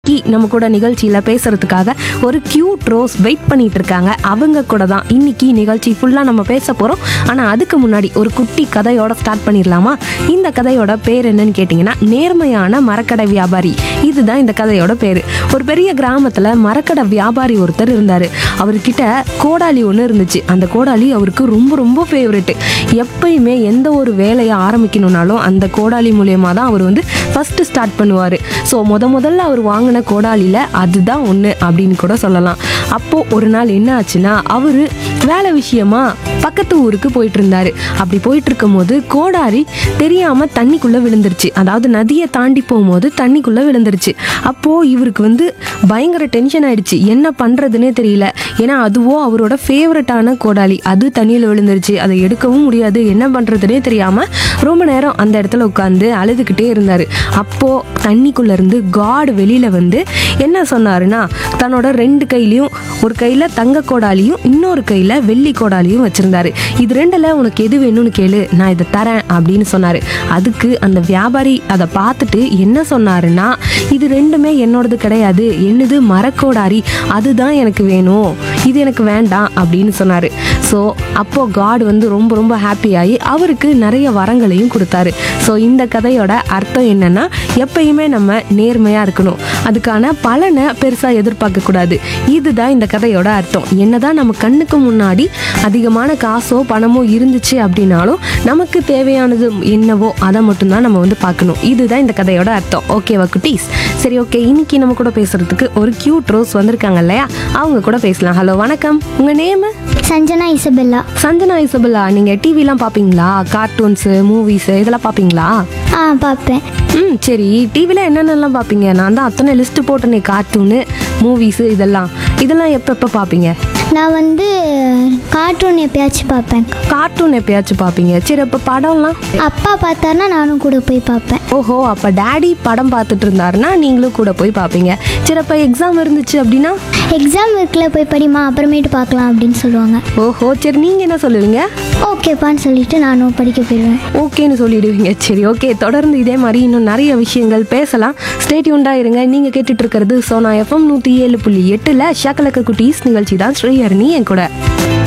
இன்னைக்கு நம்ம கூட நிகழ்ச்சியில பேசுறதுக்காக ஒரு கியூட் ரோஸ் வெயிட் பண்ணிட்டு இருக்காங்க அவங்க கூட தான் இன்னைக்கு நிகழ்ச்சி ஃபுல்லா நம்ம பேச போறோம் ஆனா அதுக்கு முன்னாடி ஒரு குட்டி கதையோட ஸ்டார்ட் பண்ணிடலாமா இந்த கதையோட பேர் என்னன்னு கேட்டிங்கன்னா நேர்மையான மரக்கடை வியாபாரி இதுதான் இந்த கதையோட பேரு ஒரு பெரிய கிராமத்துல மரக்கடை வியாபாரி ஒருத்தர் இருந்தாரு அவர்கிட்ட கோடாலி ஒன்று இருந்துச்சு அந்த கோடாலி அவருக்கு ரொம்ப ரொம்ப ஃபேவரெட்டு எப்பயுமே எந்த ஒரு வேலையை ஆரம்பிக்கணும்னாலும் அந்த கோடாலி மூலியமாக தான் அவர் வந்து ஃபஸ்ட்டு ஸ்டார்ட் பண்ணுவார் ஸோ முத முதல்ல அவர் வாங்கின கோடாலியில் அதுதான் ஒன்று அப்படின்னு கூட சொல்லலாம் அப்போது ஒரு நாள் என்ன ஆச்சுன்னா அவர் வேலை விஷயமா பக்கத்து ஊருக்கு போயிட்டு இருந்தாரு அப்படி போயிட்டு இருக்கும்போது கோடாரி தெரியாம தண்ணிக்குள்ள விழுந்துருச்சு அதாவது நதியை தாண்டி போகும்போது தண்ணிக்குள்ள விழுந்துருச்சு அப்போ இவருக்கு வந்து பயங்கர டென்ஷன் ஆயிடுச்சு என்ன பண்றதுன்னே தெரியல ஏன்னா அதுவோ அவரோட ஃபேவரட்டான கோடாலி அது தண்ணியில் விழுந்துருச்சு அதை எடுக்கவும் முடியாது என்ன பண்றதுன்னே தெரியாம ரொம்ப நேரம் அந்த இடத்துல உட்காந்து அழுதுகிட்டே இருந்தாரு அப்போ தண்ணிக்குள்ள இருந்து காட் வெளியில வந்து என்ன சொன்னாருன்னா தன்னோட ரெண்டு கையிலையும் ஒரு கையில தங்க கோடாலியும் இன்னொரு கையில வெள்ளி கோடாலியும் வச்சிருந்தாரு இது ரெண்டுல உனக்கு எது வேணும்னு கேளு நான் இதை தரேன் அப்படின்னு சொன்னாரு அதுக்கு அந்த வியாபாரி அதை பார்த்துட்டு என்ன சொன்னாருன்னா இது ரெண்டுமே என்னோடது கிடையாது என்னது மரக்கோடாரி அதுதான் எனக்கு வேணும் இது எனக்கு வேண்டாம் அப்படின்னு சொன்னாரு ஸோ அப்போ காட் வந்து ரொம்ப ரொம்ப ஹாப்பியாகி அவருக்கு நிறைய வரங்களையும் கொடுத்தாரு ஸோ இந்த கதையோட அர்த்தம் என்னன்னா எப்பயுமே நம்ம நேர்மையாக இருக்கணும் அதுக்கான பலனை பெருசாக எதிர்பார்க்க கூடாது இதுதான் இந்த கதையோட அர்த்தம் என்னதான் நம்ம கண்ணுக்கு முன்னாடி அதிகமான காசோ பணமோ இருந்துச்சு அப்படின்னாலும் நமக்கு தேவையானது என்னவோ அதை மட்டும்தான் நம்ம வந்து பார்க்கணும் இதுதான் இந்த கதையோட அர்த்தம் ஓகேவா குட்டீஸ் சரி ஓகே இன்னைக்கு நம்ம கூட பேசுறதுக்கு ஒரு கியூட் ரோஸ் வந்திருக்காங்க இல்லையா அவங்க கூட பேசலாம் ஹலோ வணக்கம் உங்க name Sanjana Isabella Sanjana Isabella நீங்க டிவிலாம் பாப்பீங்களா கார்ட்டூன்ஸு மூவிஸ் இதெல்லாம் பாப்பீங்களா ஆ பார்ப்பேன் ம் சரி டிவியில் என்னென்னலாம் பார்ப்பீங்க நான் தான் அத்தனை லிஸ்ட்டு போட்டேனே கார்ட்டூனு மூவிஸு இதெல்லாம் இதெல்லாம் எப்போ எப்போ பார்ப்பீங்க நான் வந்து கார்ட்டூன் எப்பயாச்சும் பார்ப்பேன் கார்ட்டூன் எப்பயாச்சும் பார்ப்பீங்க சரி அப்போ படம்லாம் அப்பா பார்த்தாருன்னா நானும் கூட போய் பார்ப்பேன் ஓஹோ அப்போ டேடி படம் பார்த்துட்டு இருந்தாருன்னா நீங்களும் கூட போய் பார்ப்பீங்க சரி அப்போ எக்ஸாம் இருந்துச்சு அப்படின்னா எக்ஸாம் இருக்குல்ல போய் படிமா அப்புறமேட்டு பார்க்கலாம் அப்படின்னு சொல்லுவாங்க ஓஹோ சரி நீங்கள் என்ன சொல்லுவீங்க ஓகேப்பான்னு சொல்லிட்டு நானும் படிக்க போயிடுவேன் ஓகேன்னு சொல்லிடுவீங்க சரி ஓகே தொடர்ந்து இதே மாதிரி இன்னும் நிறைய விஷயங்கள் பேசலாம் ஸ்டேட்யூண்டாக இருங்க நீங்கள் கேட்டுட்டு இருக்கிறது சோனா எஃப்எம் நூற்றி ஏழு புள்ளி எட்டில் ஷக்கலக்க குட்டீஸ் நிகழ்ச்சி தான் ஸ்ரீஹரணி என் கூட